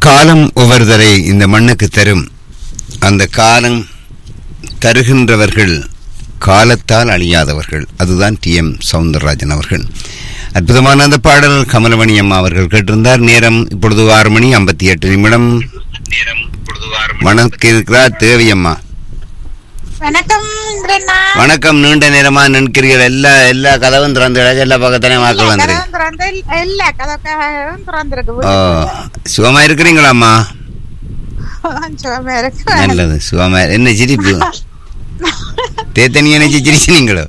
காலம் ஒவ்வொருதரை இந்த மண்ணுக்கு தரும் அந்த காலம் தருகின்றவர்கள் காலத்தால் அழியாதவர்கள் அதுதான் டி எம் சவுந்தரராஜன் அவர்கள் அற்புதமான அந்த பாடல் கமலமணி அம்மா அவர்கள் கேட்டிருந்தார் நேரம் இப்பொழுது ஆறு மணி ஐம்பத்தி எட்டு நிமிடம் வணக்கம் இருக்கிறார் தேவி அம்மா வணக்கம் இந்திரண்ணா வணக்கம் நீண்ட நேரமா நினைக்கிறீர்கள் எல்லா எல்லா கதவும் திறந்து கிடக்கு, எல்லா பக்கத்தானே வாக்கள் வந்துருக்கு கதவும் திறந்து இல்ல கதவும் திறந்திருக்கு ஓ சுகமா இருக்கிறீங்களாம்மா சுகமா இருக்கு நல்லது சுகமா என்ன சிரிப்பு தேத்தனி நினைச்சு சிரிச்சினீங்களோ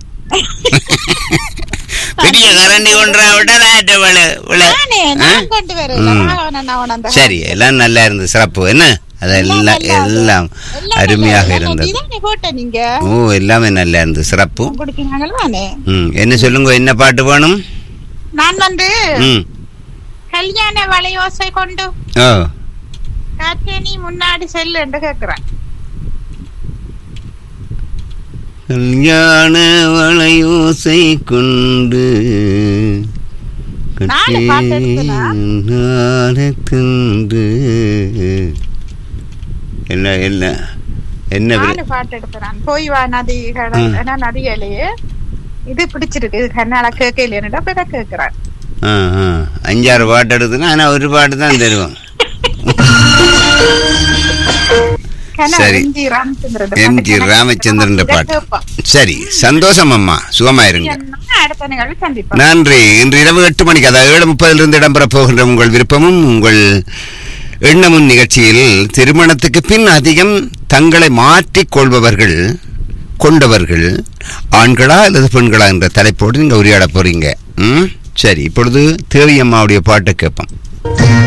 பெரிய கரண்டி கொண்டா விடலாட்ட நானே நான் கொண்டு வரேன் ம். நான் உணர்ந்த சரி எல்லாம் நல்லா இருந்தது சிறப்பு என்ன அதெல்லாம் எல்லாம் அருமையாக இருந்தது இதானே போட்ட நீங்க ஓ எல்லாமே நல்லா இருந்தது சிறப்பு குடிக்கிறாங்களா தானே ம் என்ன சொல்லுங்க என்ன பாட்டு வேணும் நான் வந்து ம் கல்யாண வளையோசை கொண்டு ஓ காற்றே நீ முன்னாடி செல்லு என்று கேக்குறேன் கல்யாண வளையோசை கொண்டு நாலு பாட்டு எடுத்தனா? கண்டு என்ன என்ன என்ன விரு- நாலு பாட்டு எடுத்துறான் போய் வா நதி கடல் ம். ஏன்னா நதிகளையே இது பிடிச்சிருக்கு இது கண்ணால கேட்கலைன்னு அப்ப இதை கேக்குறேன் ஆ, ஆ. அஞ்சாறு பாட்டு எடுத்துனா ஆனா ஒரு பாட்டு தான் தருவோம் கண்ணா சரி. எம்ஜி ராமச்சந்திரன் எம்ஜி ராமச்சந்திரன் பாட்டு சரி சந்தோஷம் அம்மா சுகமா இருங்க அடுத்த நிகழ்வு சந்திப்போம் நன்றி இன்று இரவு எட்டு மணிக்கு அதாவது ஏழு முப்பதிலிருந்து இடம்பெறப் போகின்ற உங்கள் விருப்பமும் உங்கள் எண்ணமும் நிகழ்ச்சியில் திருமணத்துக்கு பின் அதிகம் தங்களை மாற்றிக் கொள்பவர்கள் கொண்டவர்கள் ஆண்களா அல்லது பெண்களா என்ற தலைப்போடு நீங்க உரையாட போறீங்க ம் சரி இப்பொழுது தேவி அம்மாவுடைய பாட்டை கேட்போம்